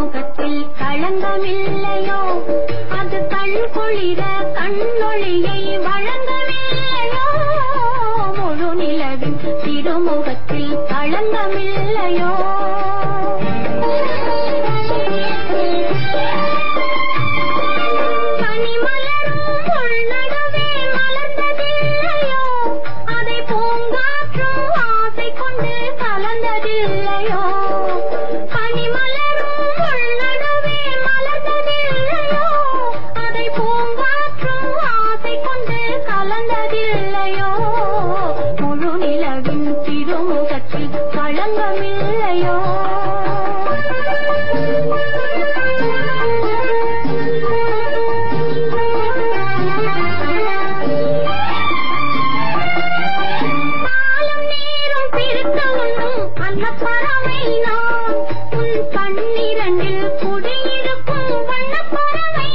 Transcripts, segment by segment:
திருமுகத்தில் களங்கமில்லையோ அது கண் குளிர கண்ணொளியை வழங்கவில்லையோ முழு நிலவின் திருமுகத்தில் களங்கமில்லையோ பனிமலரும் உள்நடுவே மலர்ந்ததில்லையோ அதை பூங்காற்றும் ஆசை கொண்டு கலந்ததில்லையோ பனிமலரும் உள்நடுவே மலர்ந்ததில்லையோ அதை பூங்காற்றும் ஆசை கொண்டு கலந்ததில்லையோ முழு நிலவின் திருமுகத்தில் களங்கமில்லையோ பாலும் நீரும் பிரிக்க உண்ணும் அந்த பறவை நான் உன் கண்ணிரண்டில் குடியிருக்கும் வண்ணப் பறவை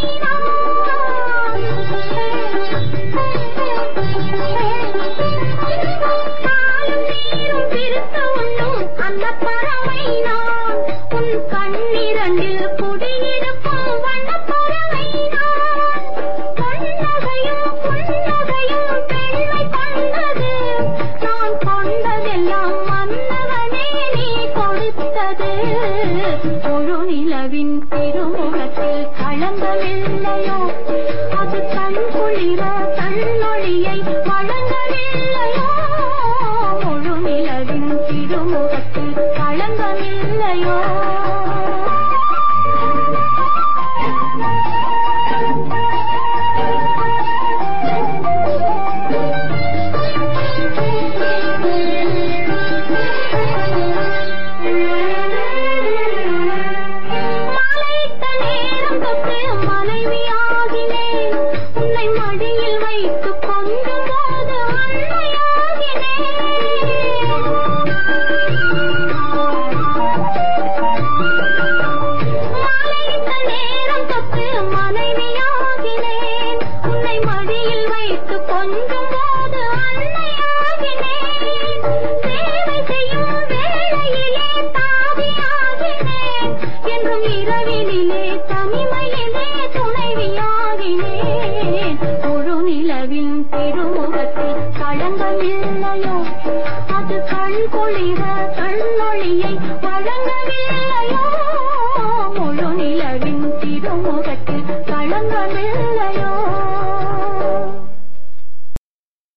நான் பாலும் நீரும் பிரிக்க உண்ணும் அந்த பறவை நான் உன் கண்ணிரண்டில் குடியிருக்கும் வண்ணப் பறவை நான் பொன்னகையும் புன்னகையும் பெண்மை கொண்டது நான் கொண்டதெல்லாம் மன்னவனே நீ கொடுத்தது முழு நிலவின் திருமுகத்தில் களங்கமில்லையோ அது கண் குளிர கண்ணொளியை வழங்கவில்லையோ முழு நிலவின் திருமுகத்தில் களங்கமில்லையோ மலைத்த நேரம் தொட்டு மனைவியாகினேன் உன்னை மடியில் வைத்து கொஞ்சம் போது மலைத்த நேரம் தொட்டு மனைவியாகினேன் உன்னை மடியில் வைத்து கொஞ்சம் போது அன்னையாகினேன் சேவை செய்யும் வேளையிலே தாவியாகினேன் என்றும் இரவினிலே தனிமையிலே துணைவியாகினேன் முழு நிலவின் திருமுகத்தில் களங்கமில்லையோ அது கண் குளிர கண்ணொளியை வழங்கவில்லையோ முழு நிலவின் திருமுகத்தில் களங்கமில்லையோ